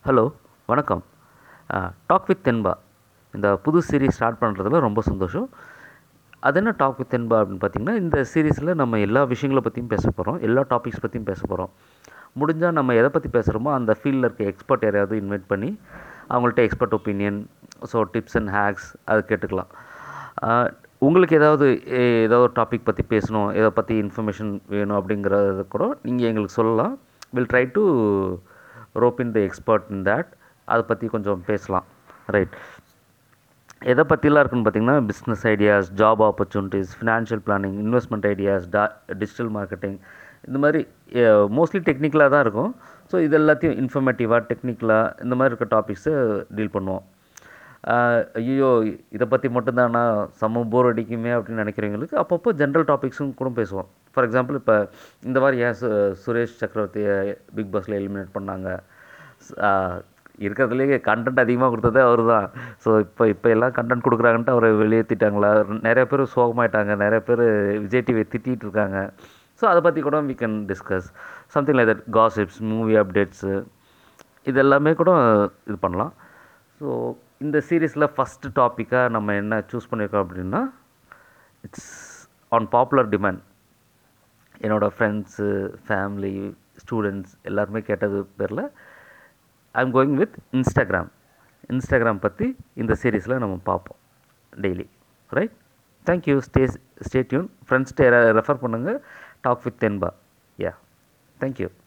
hello வணக்கம் talk with தென்பா இந்த புது சீரீஸ் ஸ்டார்ட் பண்ணுறதுல ரொம்ப சந்தோஷம் அது என்ன டாக் வித் தென்பா அப்படின்னு பார்த்தீங்கன்னா இந்த சீரீஸில் நம்ம எல்லா விஷயங்களை பற்றியும் பேச போகிறோம் எல்லா டாபிக்ஸ் பற்றியும் பேச போகிறோம் முடிஞ்சால் நம்ம எதை பற்றி பேசுகிறோமோ அந்த ஃபீல்டில் இருக்க எக்ஸ்பர்ட் யாரையாவது இன்வைட் பண்ணி அவங்கள்ட்ட expert opinion so tips and hacks அது கேட்டுக்கலாம் ஆஹ் உங்களுக்கு ஏதாவது எ- ஏதோ ஒரு டாபிக் பற்றி பேசணும் எதை பற்றி இன்ஃபர்மேஷன் வேணும் அப்படிங்கிறத கூட நீங்கள் எங்களுக்கு சொல்லலாம் will try to rope in the expert in that அதை பற்றி கொஞ்சம் பேசலாம் ரைட் எதை பற்றிலாம் இருக்குன்னு பார்த்தீங்கன்னா business ideas job opportunities financial planning investment ideas டா டிஜிட்டல் மார்க்கெட்டிங் இந்த மாதிரி மோஸ்ட்லி டெக்னிக்கலாக தான் இருக்கும் ஸோ இது எல்லாத்தையும் இன்ஃபர்மேட்டிவாக டெக்னிக்கலாக இந்த மாதிரி இருக்க டாபிக்ஸை டீல் பண்ணுவோம் ஐயோ இதை பற்றி மட்டும்தானா செம்ம போர் அடிக்குமே அப்படின்னு நினைக்கிறவங்களுக்கு அப்பப்போ ஜென்ரல் டாபிக்ஸும் கூட பேசுவோம் ஃபார் எக்ஸாம்பிள் இப்போ இந்த மாதிரி ஏன் சு சுரேஷ் சக்கரவர்த்தியை பிக் பாஸில் எலிமினேட் பண்ணாங்க ஸ்- ஆஹ் இருக்கிறதுலேயே கண்டென்ட் அதிகமாக கொடுத்ததே அவர் தான் ஸோ இப்போ இப்போ எல்லாம் கண்டென்ட் கொடுக்குறாங்கன்ட்டு அவரை வெளியேற்றிட்டாங்களா நிறைய பேர் சோகமாயிட்டாங்க நிறைய பேர் விஜய் டிவியை திட்டிகிட்டு இருக்காங்க ஸோ அதை பற்றி கூட we can discuss something like that gossips movie updates இது எல்லாமே கூட இது பண்ணலாம் ஸோ இந்த சீரீஸில் ஃபஸ்ட்டு டாப்பிக்காக நம்ம என்ன சூஸ் பண்ணியிருக்கோம் அப்படின்னா இட்ஸ் ஆன் பாப்புலர் டிமாண்ட் என்னோடய ஃப்ரெண்ட்ஸு ஃபேமிலி ஸ்டூடெண்ட்ஸ் எல்லாருமே கேட்டது பேரில் I am going with Instagram Instagram பற்றி இந்த சீரீஸில் நம்ம பார்ப்போம் daily right thank you stay stay tuned ஃப்ரெண்ட்ஸ்கிட்ட ரெஃபர் பண்ணுங்கள் டாக் வித் தென்பா யா தேங்க்யூ